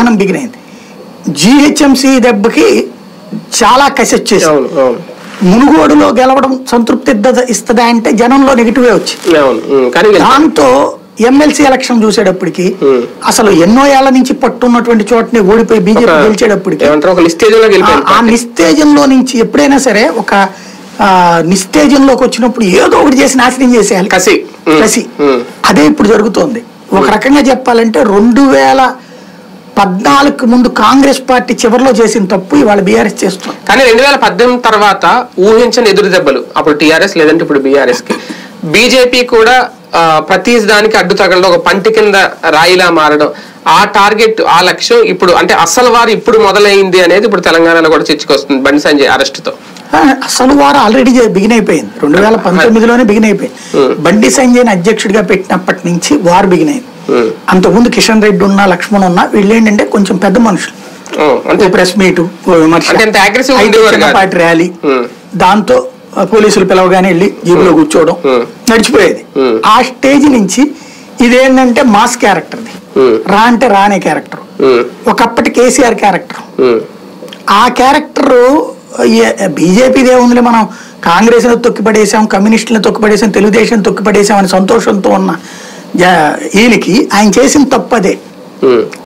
సహనం బిగినైంది జిహెచ్ఎంసీ దెబ్బకి చాలా కసి వచ్చేసి అవును అవును మునుగోడులో గెలవడం సంతృప్తి ఇద్ద- ఇస్తుందా అంటే జనంలో నెగిటివే వచ్చి అవును ఉమ్, కానీ గెలిచారు. దాంతో ఎమ్మెల్సీ ఎలక్షన్ చూసేటప్పటికి Hmm. అసలు ఎన్నో ఏళ్ల నుంచి పట్టున్నటువంటి చోటని ఓడిపోయి బీజేపీ ఒక- గెలిచేటప్పటికి ఏమంటారు ఒక లిస్టేజ్లో ఆ- గెలిపారు ఆ నిస్తేజంలో నుంచి ఎప్పుడైనా సరే ఒక ఆ, నిస్తేజంలోకి వచ్చినప్పుడు ఏదో ఒకటి చేసి నాశనం చేసేయాలి కసి ఉమ్, కసి ఉమ్, అదే ఇప్పుడు జరుగుతోంది ఒక రకంగా చెప్పాలంటే రెండు వేల పద్నాలుగు ముందు కాంగ్రెస్ పార్టీ చివరిలో చేసిన తప్పు ఇవాళ బీఆర్ఎస్ చేస్తుంది కానీ రెండు వేల పద్దెనిమిది తర్వాత ఊహించని ఎదురు దెబ్బలు అప్పుడు టీఆర్ఎస్ లేదంటే ఇప్పుడు బీఆర్ఎస్ కి బీజేపీ కూడా ఆ, ప్రతి దానికి అడ్డు తగలడం ఒక పంటి కింద రాయిలా మారడం ఆ టార్గెట్ ఆ లక్ష్యం ఇప్పుడు అంటే అసలు వారు ఇప్పుడు మొదలైంది అనేది ఇప్పుడు తెలంగాణలో కూడా చర్చకొస్తుంది బండి సంజయ్ అరెస్ట్ తో ఆ, అసలు వారు ఆల్రెడీ బిగిన్ అయిపోయింది రెండు వేల పంతొమ్మిదిలోనే బిగిన్ అయిపోయింది బండి సంజయ్ని అధ్యక్షుడిగా పెట్టినప్పటి నుంచి వారు బిగిన్ అయింది ఉమ్, అంతకుముందు కిషన్ రెడ్డి ఉన్నా లక్ష్మణ్ ఉన్నా వీళ్ళు ఏంటంటే కొంచెం పెద్ద మనుషులు ఓ, అంతే ఓ ప్రెస్ మీట్ ఓ విమర్శ అంటే అంత aggressive ఐదు ఉండేవారు కాదు. చిన్నపాటి ర్యాలీ ఉమ్, దాంతో ఆ, పోలీసులు పిలవగానే వెళ్ళి జీబులో కూర్చోవడం Hmm. నడిచిపోయేది Hmm. ఆ స్టేజ్ నుంచి ఇదేంటంటే మాస్ క్యారెక్టర్ది ఉమ్, రా అంటే రానే క్యారెక్టర్ ఉమ్, ఒకప్పటి కేసీఆర్ క్యారెక్టర్ ఉమ్, ఆ క్యారెక్టర్ బీజేపీది ఏముందిలే మనం కాంగ్రెస్ని తొక్కిపడేసాం కమ్యూనిస్టులను తొక్కిపడేసాం తెలుగుదేశం తొక్కిపడేసాం అని సంతోషంతో ఉన్న జ- ఈయనకి ఆయన చేసిన తప్పదే ఉమ్.